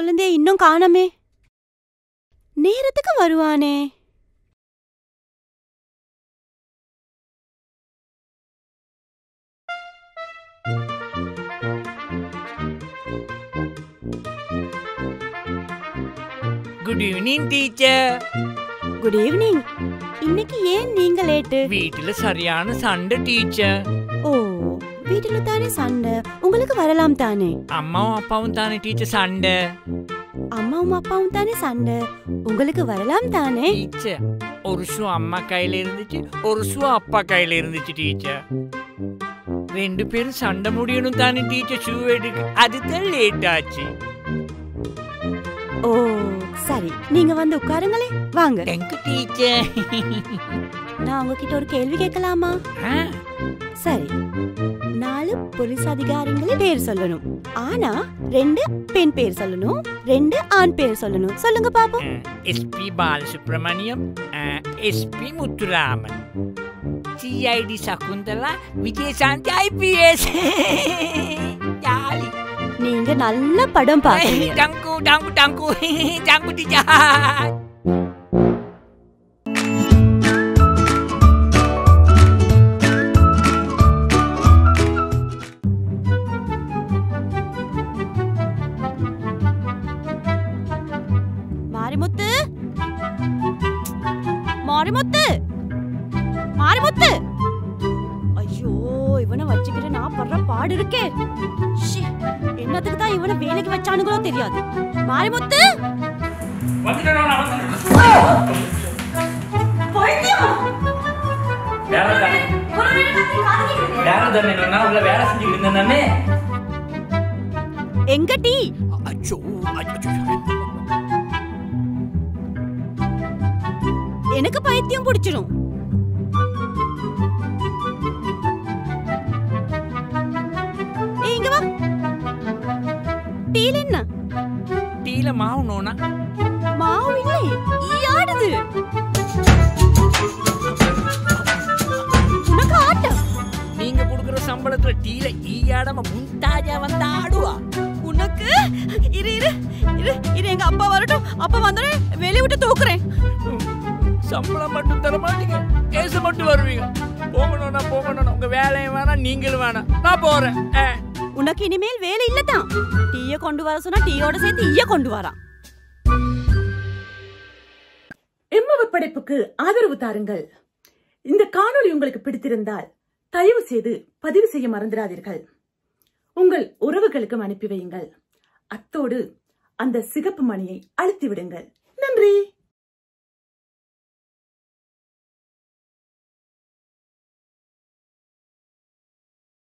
கொழுந்தே இன்னும் காணமே நேரத்துக்கு வருவானே good evening teacher good evening இன்னைக்கு ஏன் நீங்க லேட்டு வீட்டுல சரியான சண்டை டீச்சர் ஓ வீட்டுல தானே சண்டை உங்களுக்கு வரலாம் தானே அம்மாவும் அப்பாவும் தானே டீச்சர் சண்டை அம்மாவும் அப்பாவும் தானே சண்டை உங்களுக்கு வரலாம் தானே டீச்சர் ஒரு ஷூ அம்மா கையில இருந்துச்சு ஒரு ஷூ அப்பா கையில இருந்துச்சு டீச்சர் ரெண்டு பேரும் சண்டை முடியணும் தானே டீச்சர் ஷூ எடுக்க அதுதான் லேட் ஆச்சு ஓ சரி நீங்க வந்து உட்காருங்களே வாங்க தேங்க் டீச்சர் நான் உங்ககிட்ட ஒரு கேள்வி கேட்கலாமா சரி நாலு போலீஸ் அதிகாரிங்களே பேர் சொல்லணும் ஆனா ரெண்டு பெண் பேர் சொல்லணும் ரெண்டு ஆண் பேர் சொல்லணும் சொல்லுங்க பாப்போம் SP Balasubramaniam SP Muthuraman CID Shakuntala Vijayashanti IPS jolly நீங்க நல்ல படம் பாக்குறீங்க டங்கு டங்கு டங்கு டங்கு டீச்சர் மாரிமுத்து மாரிமுத்து மாரிமுத்து ஐயோ இவனை வச்சுக்கிட்டு நான் படுற பாடு இருக்கே ஷி, என்னத்துக்கு தான் இவனை வேலைக்கு வச்சானுங்களோ தெரியாது மாரிமுத்து வேலை தானே வேலை தானே நான் உள்ள வேலை செஞ்சுக்கிட்டு இருந்தேன் தானே எங்க டீ அச்சோ அச்சோ எனக்கு பைத்தியம் பிடிச்சிரும் ஏய், இங்க வா டீல என்ன டீல மாவு நோனா மாவு இல்லை ஈயாடுது உனக்கு ஆட்டம் நீங்க கொடுக்குற சம்பளத்துல டீல ஈயாடாம முந்தாஜா வந்து ஆடுவா உனக்கு இரு இரு இரு இரு எங்க அப்பா வரட்டும் அப்பா வந்தோடனே வெளிய விட்டு தூக்குறேன் சம்பளம் மட்டும் தர மாட்டீங்க கேஸ் மட்டும் வருவீங்க போகணும்னா போகணும் உங்க வேலையும் வேணாம் நீங்களும் வேணாம் நான் போறேன் ஆ. உனக்கு இனிமேல் வேலை இல்லதான் டீய கொண்டு வர சொன்னா டீயோட சேர்த்து ஈய கொண்டு வரான் எம்மவ படைப்புக்கு ஆதரவு தாருங்கள் இந்த காணொளி உங்களுக்கு பிடித்திருந்தால் தயவு செய்து பதிவு செய்ய மறந்துடாதீர்கள் உங்கள் உறவுகளுக்கும் அனுப்பி வையுங்கள் அத்தோடு அந்த சிகப்பு மணியை அழுத்தி விடுங்கள் நன்றி